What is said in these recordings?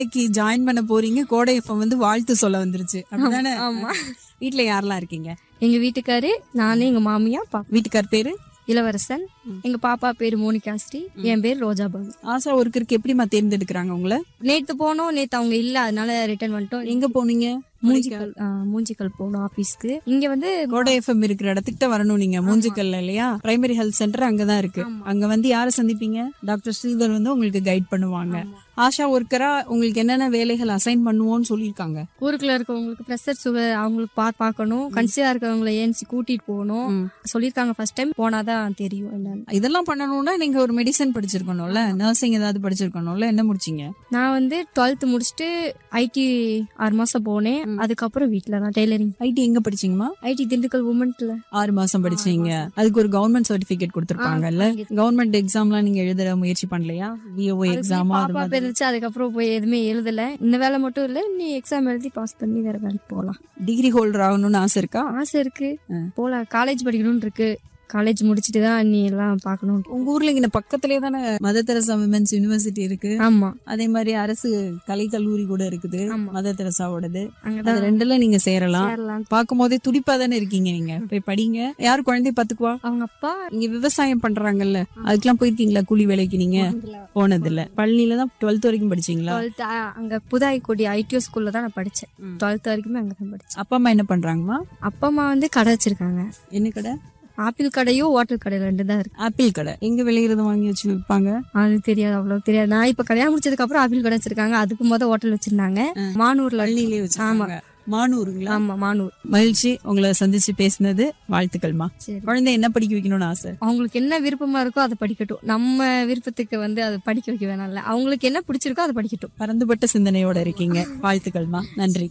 இன்னைக்கு ஜாயின் பண்ண போறீங்க கோடை எஃப்எம் வந்து வாழ்த்து சொல்ல வந்துருச்சு அப்படிதானே ஆமா வீட்ல யாரெல்லாம் இருக்கீங்க எங்க வீட்டுக்காரு நானு எங்க மாமியா பாப்பா வீட்டுக்கார் பேரு இளவரசன் எங்க பாப்பா பேரு மோனிகாஸ்ரீ என் பேர் ரோஜா பானு ஆசா ஒர்க்கருக்கு எப்படிமா தேர்ந்தெடுக்கிறாங்க உங்களை நேத்து போனோம் நேத்து அவங்க இல்ல அதனால ரிட்டர்ன் பண்ணிட்டோம் எங்க போனீங்க மூஞ்சிக்கல் ஆ, மூஞ்சிக்கல் போனோம் ஆபீஸ்க்கு இங்க வந்து கோடை எஃப்எம் இருக்கிற இடத்துக்கிட்ட வரணும் நீங்க மூஞ்சிக்கல்ல இல்லையா பிரைமரி ஹெல்த் சென்டர் அங்கதான் இருக்கு அங்க வந்து யாரை சந்திப்பீங்க டாக்டர் ஸ்ரீதர் வந்து உங்களுக்கு கைட் பண்ணுவாங்க ஆஷா ஒர்க்கரா உங்களுக்கு என்னென்ன வேலைகள் அசைன் பண்ணுவோம்னு சொல்லியிருக்காங்க ஊருக்குள்ள இருக்கவங்களுக்கு ப்ரெஷர் சுகர் அவங்களுக்கு பா பார்க்கணும் கன்சியா இருக்கவங்களை ஏன்சி கூட்டிட்டு போகணும் ம். சொல்லியிருக்காங்க ஃபர்ஸ்ட் டைம் போனாதான் தெரியும் என்னன்னு இதெல்லாம் பண்ணணும்னா நீங்க ஒரு மெடிசன் படிச்சிருக்கணும்ல நர்சிங் ஏதாவது படிச்சிருக்கணும்ல என்ன முடிச்சீங்க நான் வந்து டுவெல்த் முடிச்சுட்டு ஐடி ஆறு மாசம் போனேன் அதுக்கப்புறம் வீட்ல தான் டெய்லரிங் ஐடி எங்க படிச்சீங்கம்மா ஐடி திண்டுக்கல் உமன்ஸ்ல ஆறு மாசம் படிச்சீங்க அதுக்கு ஒரு கவர்மெண்ட் சர்டிபிகேட் கொடுத்திருப்பாங்கல்ல கவர்மெண்ட் எக்ஸாம்லாம் நீங்க எழுத முயற்சி பண்ணலையா விஓ எக்ஸாமா அது பாப்பா மாதிரி இருந்துச்சு அதுக்கப்புறம் போய் எதுவுமே எழுதல இந்த வேலை மட்டும் இல்ல நீ எக்ஸாம் எழுதி பாஸ் பண்ணி வேற வேலைக்கு போகலாம் டிகிரி ஹோல்டர் ஆகணும்னு ஆசை இருக்கா ஆசை இருக்கு போலாம் காலேஜ் படிக்கணும்னு இருக்கு காலேஜ் முடிச்சிட்டு தான் நீ எல்லாம் பார்க்கணும் உங்க ஊர்ல இங்க பக்கத்துலயே தானே மதர் தெரசா விமென்ஸ் யூனிவர்சிட்டி இருக்கு ஆமா அதே மாதிரி அரசு கலை கல்லூரி கூட இருக்குது ஆமா. மதர் தெரசாவோடது அது அங்கதான் ரெண்டுல நீங்க சேரலாம் சேரலாம் பார்க்கும் போதே துடிப்பா தானே இருக்கீங்க நீங்க போய் படிங்க யார் குழந்தை பாத்துக்குவா அவங்க அப்பா இங்க விவசாயம் பண்றாங்கல்ல அதுக்கெல்லாம் போயிருக்கீங்களா கூலி வேலைக்கு நீங்க போனது இல்ல பழனில தான் டுவெல்த் வரைக்கும் படிச்சீங்களா டுவெல்த் அங்க புதாய்க்குடி ஐடிஓ ஸ்கூல்ல தான் நான் படிச்சேன் ம். டுவெல்த் வரைக்குமே அங்க தான் படிச்சேன் அப்பா அம்மா என்ன பண்றாங்கம்மா அப்பா அம்மா வந்து கடை வச்சிருக்காங்க என்ன கடை ஆப்பிள் கடையும் ஹோட்டல் கடை ரெண்டு தான் இருக்கு ஆப்பிள் கடை எங்க விளையிறத வாங்கி வச்சு விற்பாங்க அது தெரியாது அவ்வளவு தெரியாது நான் இப்ப கல்யாணம் முடிச்சதுக்கு அப்புறம் ஆப்பிள் கடை வச்சிருக்காங்க அதுக்கு முத ஹோட்டல் வச்சிருந்தாங்க மானூர்ல பழனிலே வச்சிருக்காங்க மானூருங்களா ஆமா மானூர் மகிழ்ச்சி உங்களை சந்திச்சு பேசினது வாழ்த்துக்கள்மா சரி குழந்தை என்ன படிக்க வைக்கணும்னு ஆசை அவங்களுக்கு என்ன விருப்பமா இருக்கோ அதை படிக்கட்டும் நம்ம விருப்பத்துக்கு வந்து அதை படிக்க வைக்க வேணாம்ல அவங்களுக்கு என்ன பிடிச்சிருக்கோ அதை படிக்கட்டும் பரந்துபட்ட சிந்தனையோட இருக்கீங்க வாழ்த்துக்கள்மா நன்றி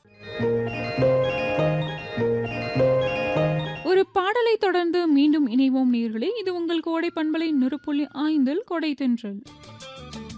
ஒரு பாடலை தொடர்ந்து மீண்டும் இணைவோம் நேர்களே இது உங்கள் கோடை பண்பலை நெருப்புள்ளி ஐந்தில் கொடை தென்றல்